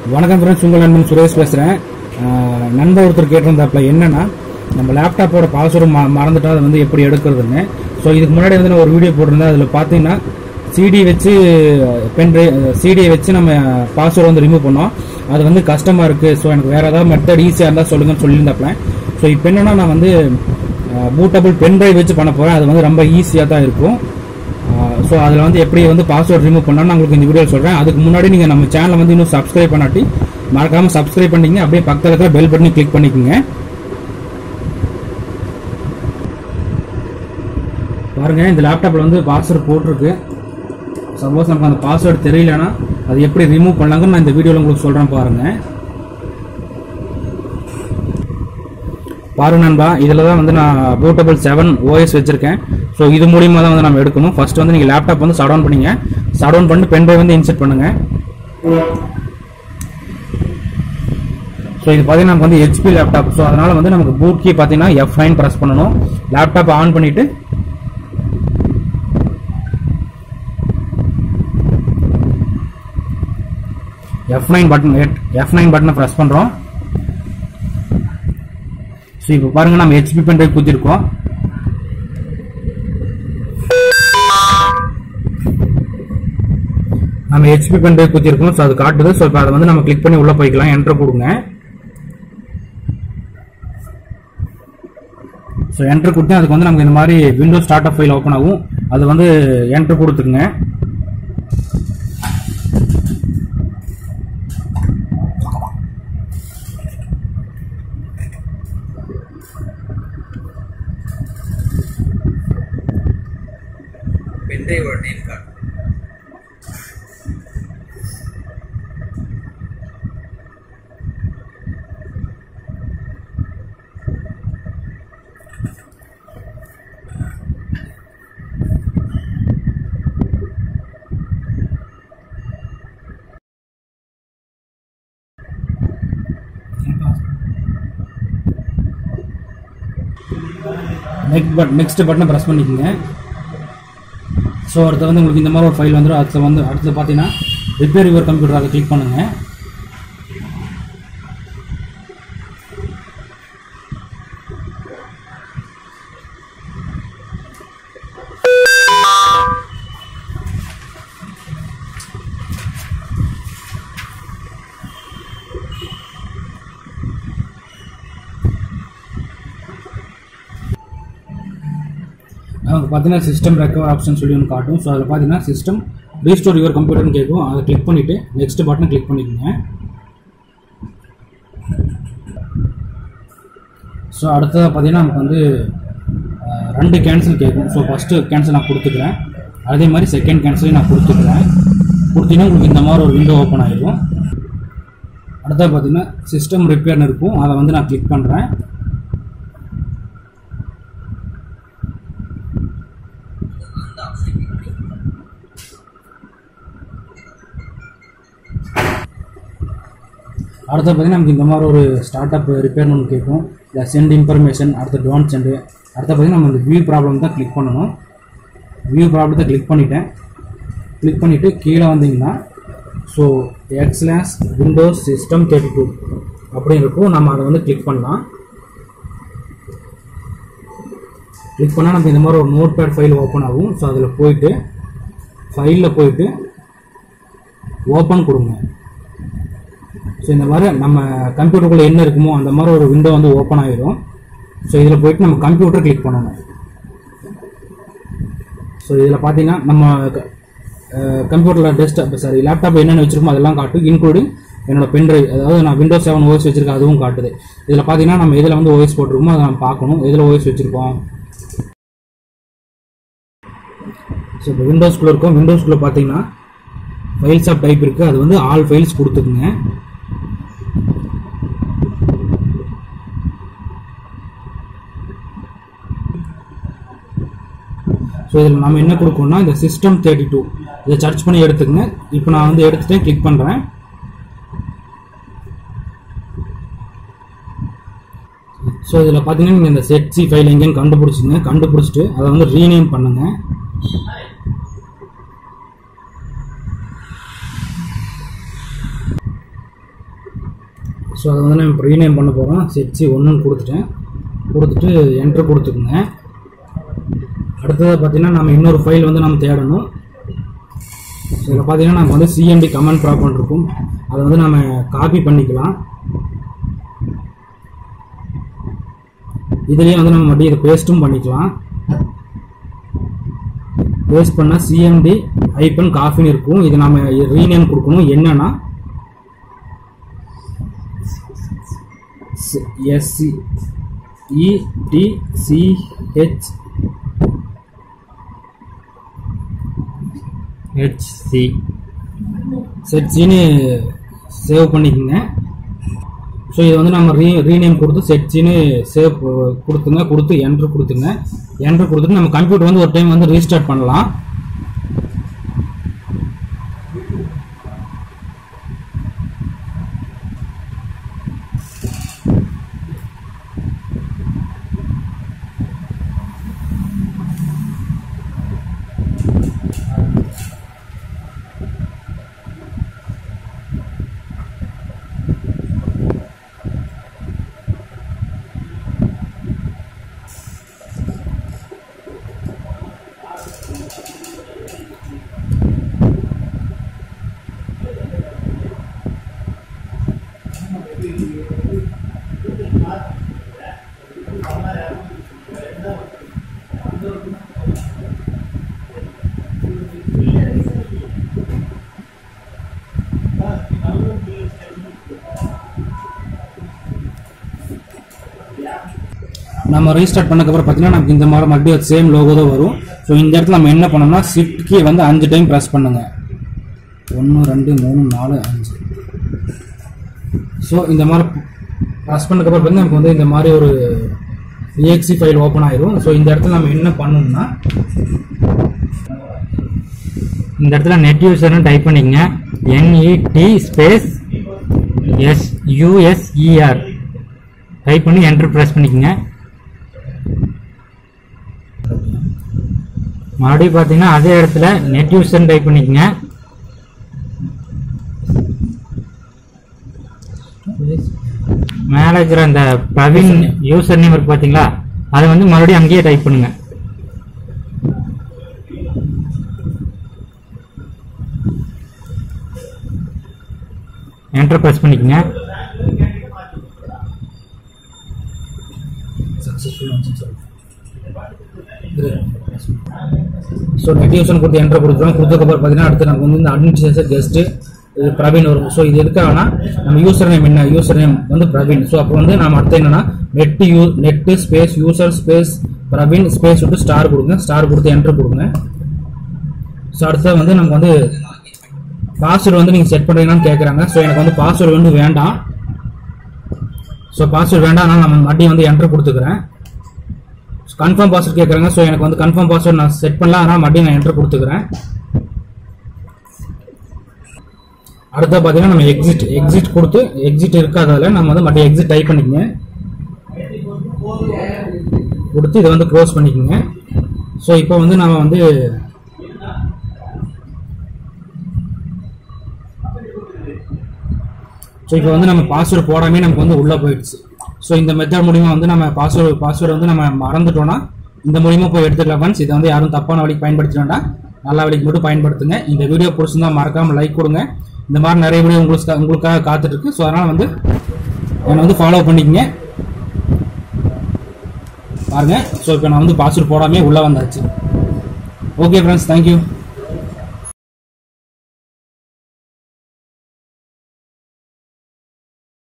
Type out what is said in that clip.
வணக்கம் ஃப்ரெண்ட்ஸ் உங்கள் நண்பன் சுரேஷ் பேசுகிறேன் நண்பர் ஒருத்தர் கேட்டிருந்தாப்புல என்னன்னா நம்ம லேப்டாப்போட பாஸ்வேர்டு ம மறந்துட்டா அதை வந்து எப்படி எடுக்கிறதுன்னு ஸோ இதுக்கு முன்னாடி வந்து நான் ஒரு வீடியோ போட்டிருந்தேன் அதில் பார்த்தீங்கன்னா சிடி வச்சு பென் சிடியை வச்சு நம்ம பாஸ்வேர்டு வந்து ரிமூவ் பண்ணோம் அது வந்து கஷ்டமாக இருக்குது ஸோ எனக்கு வேறு ஏதாவது மெத்தட் ஈஸியாக இருந்தால் சொல்லுங்கன்னு சொல்லியிருந்தாப்புல ஸோ இப்போ என்னன்னா நான் வந்து பூட்டபிள் பென் டிரைவ் வச்சு பண்ண போகிறேன் அது வந்து ரொம்ப ஈஸியாக தான் இருக்கும் ஸோ அதில் வந்து எப்படி வந்து பாஸ்வேர்ட் ரிமூவ் பண்ணலாம்னு நான் உங்களுக்கு இந்த வீடியோ சொல்கிறேன் அதுக்கு முன்னாடி நீங்கள் நம்ம சேனலை வந்து இன்னும் சப்ஸ்கிரைப் பண்ணாட்டி மறக்காமல் சப்ஸ்கிரைப் பண்ணிங்க அப்படியே பக்கத்தில் இருக்கிற பெல் பட்டனை கிளிக் பண்ணிக்கோங்க பாருங்க இந்த லேப்டாப்பில் வந்து பாஸ்வேர்டு போட்டிருக்கு சப்போஸ் நமக்கு அந்த பாஸ்வேர்டு தெரியலனா அது எப்படி ரிமூவ் பண்ணலாங்கன்னு நான் இந்த வீடியோவில் உங்களுக்கு சொல்கிறேன் பாருங்கள் பாருங்க நண்பா இதில் தான் வந்து நான் போர்ட்டபிள் செவன் ஓஎஸ் வச்சிருக்கேன் ஸோ இது மூலியமாக தான் வந்து நம்ம எடுக்கணும் ஃபர்ஸ்ட் வந்து நீங்கள் லேப்டாப் வந்து ஷட் பண்ணிங்க ஷட் பண்ணி பென் டிரைவ் வந்து இன்செர்ட் பண்ணுங்க ஸோ இது பார்த்தீங்கன்னா நமக்கு வந்து ஹெச்பி லேப்டாப் ஸோ அதனால வந்து நமக்கு பூட் கீ பார்த்தீங்கன்னா எஃப் நைன் ப்ரெஸ் பண்ணணும் லேப்டாப் ஆன் பண்ணிட்டு F nine button F nine பட்டனை ப்ரெஸ் பண்ணுறோம் ஸோ இப்போ பாருங்க நம்ம ஹெச்பி பென் டிரைவ் குத்திருக்கோம் நம்ம ஹெச்பி பென் டிரைவ் குத்திருக்கோம் ஸோ அது காட்டுது ஸோ இப்போ அதை வந்து நம்ம கிளிக் பண்ணி உள்ளே போய்க்கலாம் என்ட்ரு கொடுங்க ஸோ என்ட்ரு கொடுத்து அதுக்கு வந்து நமக்கு இந்த மாதிரி window start up file open ஆகும் அது வந்து என்ட்ரு கொடுத்துக்குங்க பென்ட்ரைவோட name card next but next பட்டனை ப்ரெஸ் பண்ணிக்கோங்க ஸோ அடுத்து வந்து உங்களுக்கு இந்த மாதிரி ஒரு ஃபைல் வந்துடும் அடுத்து வந்து அடுத்து பார்த்தீங்கன்னா ரிப்பேர் யுவர் கம்ப்யூட்டர் அதை கிளிக் பண்ணுங்க நமக்கு பார்த்தீங்கன்னா சிஸ்டம் ரெக்கவர் ஆப்ஷன் சொல்லி ஒன்று காட்டும் ஸோ அதில் பார்த்தீங்கன்னா சிஸ்டம் ரீஸ்டோர் யுவர் கம்ப்யூட்டர்னு கேட்கும் அதை கிளிக் பண்ணிவிட்டு நெக்ஸ்ட் பட்டன் கிளிக் பண்ணிக்கோங்க ஸோ அடுத்ததாக பார்த்தீங்கன்னா நமக்கு வந்து அஹ், ரெண்டு கேன்சல் கேட்கும் ஸோ ஃபஸ்ட்டு கேன்சல் நான் கொடுத்துக்கிறேன் அதே மாதிரி செகண்ட் கேன்சலையும் நான் கொடுத்துக்கிறேன் கொடுத்தீங்கன்னா உங்களுக்கு இந்த மாதிரி ஒரு விண்டோ ஓப்பன் ஆகிடும் அடுத்தது பார்த்தீங்கன்னா சிஸ்டம் ரிப்பேர்னு இருக்கும் அதை வந்து நான் கிளிக் பண்ணுறேன் அந்த ஆப்ஷனை கிளிக் பண்ணி அடுத்து பார்த்தீங்கன்னா நமக்கு இந்த மாதிரி ஒரு ஸ்டார்ட் அப் ரிப்பேர்னு ஒன்று கேட்கும் இல்லை சென்ட் இன்ஃபர்மேஷன் அடுத்து டோன்ட் சென்டு அடுத்து பார்த்தீங்கன்னா நம்ம இந்த வியூ ப்ராப்ளம் தான் கிளிக் பண்ணணும் வியூ ப்ராப்ளத்தை கிளிக் பண்ணிட்டேன் கிளிக் பண்ணிவிட்டு கீழே வந்தீங்கன்னா ஸோ எக்ஸ்லாஸ் விண்டோஸ் சிஸ்டம் தேர்ட்டி டூ அப்படின்னு இருக்கும் நம்ம அதை வந்து கிளிக் பண்ணலாம் கிளிக் பண்ணால் நமக்கு இந்த மாதிரி ஒரு நோட் பேட் ஃபைல் ஓப்பன் ஆகும் ஸோ அதில் போயிட்டு ஃபைலில் போயிட்டு ஓப்பன் கொடுங்க ஸோ இந்த மாதிரி நம்ம கம்ப்யூட்டருக்குள்ளே என்ன இருக்குமோ அந்த மாதிரி ஒரு விண்டோ வந்து ஓப்பன் ஆகிடும் ஸோ இதில் போயிட்டு நம்ம கம்ப்யூட்டர் கிளிக் பண்ணணும் ஸோ இதில் பார்த்தீங்கன்னா நம்ம கம்ப்யூட்டரில் டெஸ்க்டாப் சாரி லேப்டாப் என்னென்ன வச்சிருக்கோமோ அதெல்லாம் காட்டும் இன்க்ளூடிங் என்னோட பென்ட்ரைவ் அதாவது நான் விண்டோஸ் செவன் ஓஎஸ் வச்சிருக்கேன் அதுவும் காட்டுது இதில் பார்த்தீங்கன்னா நம்ம இதில் வந்து ஓஎஸ் போட்டிருக்கோமோ அதை நம்ம பார்க்கணும் இதில் ஓஎஸ் வச்சிருக்கோம் ஸோ இப்போ விண்டோஸ்குள்ளே இருக்கும் விண்டோஸ்குள்ளே பார்த்தீங்கன்னா ஃபைல்ஸ் ஆஃப் டைப் இருக்குது அது வந்து ஆல் ஃபைல்ஸ் கொடுத்துக்குங்க ஸோ இதில் நம்ம என்ன கொடுக்கணும்னா இந்த சிஸ்டம் தேர்ட்டி டூ இதை சர்ச் பண்ணி எடுத்துக்கங்க இப்போ நான் வந்து எடுத்துட்டேன் கிளிக் பண்ணுறேன் ஸோ இதில் பார்த்தீங்கன்னா நீங்கள் இந்த செட் சி ஃபைல் எங்கேன்னு கண்டுபிடிச்சிங்க கண்டுபிடிச்சிட்டு அதை வந்து ரீநேம் பண்ணுங்கள் ஸோ அதை வந்து நம்ம ரீநேம் பண்ண போகிறோம் செட்சி ஒன்றுன்னு கொடுத்துட்டேன் கொடுத்துட்டு என்ட்ரு கொடுத்துக்குங்க அடுத்ததாக பார்த்தீங்கன்னா நம்ம இன்னொரு ஃபைல் வந்து நம்ம தேடணும் ஸோ இதில் பார்த்தீங்கன்னா நமக்கு வந்து சிஎம்டி கமெண்ட் ப்ராப்ளம் இருக்கும் அதை வந்து நம்ம காப்பி பண்ணிக்கலாம் இதுலேயே வந்து நம்ம மறுபடியும் இதை பேஸ்ட்டும் பண்ணிக்கலாம் பேஸ்ட் பண்ணால் சிஎம்டி ஐப்பன் காஃபின்னு இருக்கும் இது நம்ம ரீநேம் கொடுக்கணும் என்னன்னா எஸ்சி இடிசிஹெச் ஹெச்சி செட்ஜின்னு சேவ் பண்ணிக்கோங்க ஸோ இது வந்து நம்ம ரீ ரீநேம் கொடுத்து செட்ஜின்னு சேவ் கொடுத்துங்க கொடுத்து என்ட்ரு கொடுத்துங்க என்ட்ரு கொடுத்துட்டு நம்ம கம்ப்யூட்டர் வந்து ஒரு டைம் வந்து ரீஸ்டார்ட் பண்ணலாம் நம்ம ரீஸ்டார்ட் பண்ணக்கப்புறம் பார்த்தீங்கன்னா நமக்கு இந்த மாதிரி மறுபடியும் சேம் லோகோ தான் வரும் ஸோ இந்த இடத்துல நம்ம என்ன பண்ணோம்னா ஷிஃப்ட் கீ வந்து அஞ்சு டைம் ப்ரெஸ் பண்ணுங்க ஒன்று ரெண்டு மூணு நாலு அஞ்சு ஸோ இந்த மாதிரி ப்ரெஸ் பண்ணக்கப்புறம் வந்து நமக்கு வந்து இந்த மாதிரி ஒரு EXE ஃபைல் ஓப்பன் ஆயிரும் ஸோ இந்த இடத்துல நம்ம என்ன பண்ணணும்னா இந்த இடத்துல நெட் யூசர்னு டைப் பண்ணிக்கங்க NET space S USER type பண்ணி என்டர் ப்ரெஸ் பண்ணிக்கங்க மறுபடியும் பார்த்தீங்கன்னா அதே இடத்துல நெட் யூசர்னு டைப் பண்ணிக்கங்க மேலே இருக்கிற அந்த பிரவீன் யூசர் நேம் இருக்கு பார்த்தீங்களா அதை வந்து மறுபடியும் அங்கேயே டைப் பண்ணுங்க என்டர் ப்ரெஸ் பண்ணிக்கங்க ஸோ நெட்டிவேஷன் கொடுத்து என்ட்ரு கொடுத்துருவோம் கொடுத்ததுக்கப்புறம் பார்த்தீங்கன்னா அடுத்து நமக்கு வந்து இந்த அட்மினிஸ்ட்ரேஷன் கெஸ்ட்டு இது பிரவீன் வரும் ஸோ இது எதுக்காகனா நம்ம யூசர் நேம் என்ன யூசர் நேம் வந்து பிரவீன் ஸோ அப்போ வந்து நம்ம அடுத்து என்னன்னா net you net space user space Praveen space விட்டு ஸ்டார் கொடுங்க ஸ்டார் கொடுத்து என்ட்ரு கொடுங்க ஸோ அடுத்து வந்து நமக்கு வந்து பாஸ்வேர்டு வந்து நீங்கள் செட் பண்ணுறீங்கன்னு கேட்குறாங்க ஸோ எனக்கு வந்து பாஸ்வேர்டு வந்து வேண்டாம் ஸோ பாஸ்வேர்டு வேண்டாம் நான் நம்ம மறுபடியும் வந்து என்ட்ரு கொடுத்துக்கிறேன் கன்ஃபார்ம் பாஸ்வேர்ட் கேட்குறாங்க ஸோ எனக்கு வந்து கன்ஃபார்ம் பாஸ்வேர்ட் நான் செட் பண்ணலாம் ஆனால் மறுபடியும் நான் என்ட்ரு கொடுத்துக்கிறேன் அடுத்த பார்த்தீங்கன்னா நம்ம எக்ஸிட் எக்ஸிட் கொடுத்து எக்ஸிட் இருக்காதால நம்ம வந்து மறுபடியும் எக்ஸிட் டைப் பண்ணிக்கங்க கொடுத்து இதை வந்து க்ளோஸ் பண்ணிக்கோங்க ஸோ இப்போ வந்து நம்ம வந்து ஸோ இப்போ வந்து நம்ம பாஸ்வேர்டு போடாமே நமக்கு வந்து உள்ளே போயிடுச்சு ஸோ இந்த மெத்தட் மூலிமா வந்து நம்ம பாஸ்வேர்டு பாஸ்வேர்டு வந்து நம்ம மறந்துட்டோம்னா இந்த மூலியமா போய் எடுத்துக்கலாம் ஃப்ரெண்ட்ஸ் இதை வந்து யாரும் தப்பான வழிக்கு பயன்படுத்த வேண்டாம் நல்ல வழிக்கு மட்டும் பயன்படுத்துங்க இந்த வீடியோ பிடிச்சிருந்தா மறக்காம லைக் கொடுங்க இந்த மாதிரி நிறைய வீடியோ உங்களுக்கு உங்களுக்காக காத்துட்டு இருக்கு ஸோ அதனால் வந்து என்னை வந்து ஃபாலோ பண்ணிக்கங்க பாருங்க ஸோ இப்போ நான் வந்து பாஸ்வேர்டு போடாமே உள்ளே வந்தாச்சு ஓகே ஃப்ரெண்ட்ஸ் தேங்க்யூ